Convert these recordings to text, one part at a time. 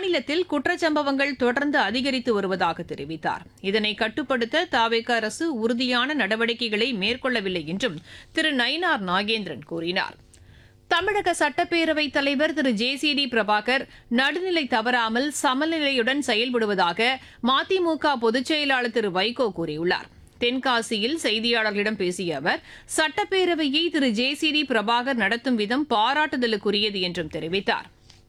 மாநிலத்தில் குற்றச்சம்பவங்கள் தொடர்ந்து அதிகரித்து வருவதாக தெரிவித்தார் இதனை கட்டுப்படுத்த தாவேக அரசு உறுதியான நடவடிக்கைகளை மேற்கொள்ளவில்லை என்றும் திரு நயினார் நாகேந்திரன் கூறினார் தமிழக சட்டப்பேரவைத் தலைவர் Thiru J C D Prabhakar நடுநிலை தவறாமல் சமநிலையுடன் செயல்படுவதாக மதிமுக பொதுச் செயலாளர் திரு வைகோ கூறியுள்ளார் தென்காசியில் செய்தியாளர்களிடம் பேசிய அவர் சட்டப்பேரவையை Thiru J C D Prabhakar நடத்தும் விதம் பாராட்டுதலுக்குரியது என்றும் தெரிவித்தார்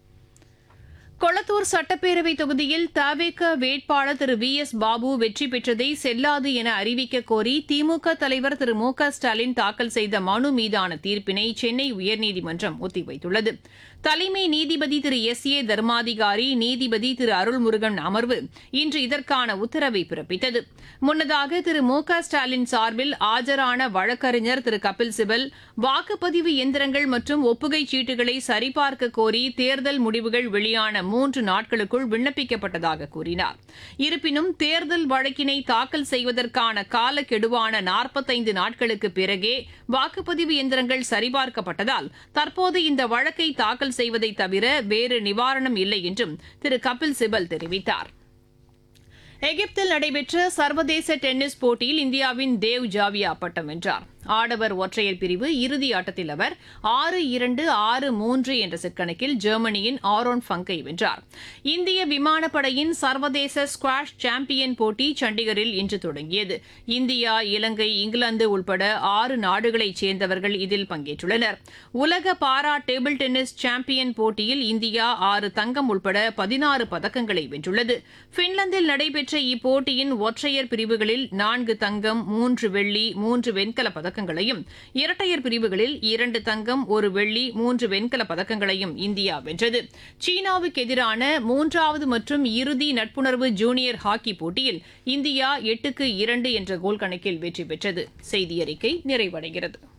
கொளத்தூர் சட்டப்பேரவை தொகுதியில் தவேக வேட்பாளர் திரு வி எஸ் பாபு வெற்றி பெற்றதை செல்லாது என அறிவிக்க கோரி திமுக தலைவர் திரு மு க ஸ்டாலின் தாக்கல் செய்த மனு மீதான தீர்ப்பினை சென்னை உயர்நீதிமன்றம் ஒத்திவைத்துள்ளது தலைமை நீதிபதி திரு எஸ் ஏ தர்மாதிகாரி நீதிபதி திரு அருள்முருகன் அமர்வு இன்று இதற்கான உத்தரவை பிறப்பித்தது முன்னதாக திரு மு க ஸ்டாலின் சார்பில் ஆஜரான வழக்கறிஞர் திரு கபில் சிபல் வாக்குப்பதிவு எந்திரங்கள் மற்றும் ஒப்புகைச் சீட்டுகளை சரிபார்க்க கோரி தேர்தல் முடிவுகள் வெளியான மூன்று நாட்களுக்குள் விண்ணப்பிக்கப்பட்டதாக கூறினார் இருப்பினும் தேர்தல் வழக்கினை தாக்கல் செய்வதற்கான காலக்கெடுவான நாற்பத்தைந்து நாட்களுக்கு பிறகே வாக்குப்பதிவு எந்திரங்கள் சரிபார்க்கப்பட்டதால் தற்போது இந்த வழக்கை தாக்கல் செய்வதை தவிர வேறு நிவாரணம் இல்லை என்றும் திரு கபில் சிபல் தெரிவித்தார் எகிப்தில் நடைபெற்ற சர்வதேச டென்னிஸ் போட்டியில் இந்தியாவின் தேவ் ஜாவியா பட்டம் வென்றார் ஆடவர் ஒற்றையர் பிரிவு இறுதி ஆட்டத்தில் அவர் ஆறு இரண்டு ஆறு மூன்று என்ற செட் கணக்கில் ஜெர்மனியின் ஆரோன் ஃபங்கை வென்றார் இந்திய விமானப்படையின் சர்வதேச ஸ்குவாஷ் சாம்பியன் போட்டி சண்டிகரில் இன்று தொடங்கியது இந்தியா இலங்கை இங்கிலாந்து உள்பட ஆறு நாடுகளைச் சேர்ந்தவர்கள் இதில் பங்கேற்றுள்ளனர் உலக பாரா டேபிள் டென்னிஸ் சாம்பியன் போட்டியில் இந்தியா ஆறு தங்கம் உள்பட பதினாறு பதக்கங்களை வென்றுள்ளது பின்லாந்தில் நடைபெற்ற இப்போட்டியின் ஒற்றையர் பிரிவுகளில் நான்கு தங்கம் மூன்று வெள்ளி மூன்று வெண்கல பதக்கங்களையும் இரட்டையர் பிரிவுகளில் இரண்டு தங்கம் ஒரு வெள்ளி மூன்று வெண்கல பதக்கங்களையும் இந்தியா வென்றது சீனாவுக்கு எதிரான மூன்றாவது மற்றும் இறுதி நட்புணர்வு ஜூனியர் ஹாக்கி போட்டியில் இந்தியா எட்டுக்கு இரண்டு என்ற கோல் கணக்கில் வெற்றி பெற்றது செய்தி அறிக்கை நிறைவடைகிறது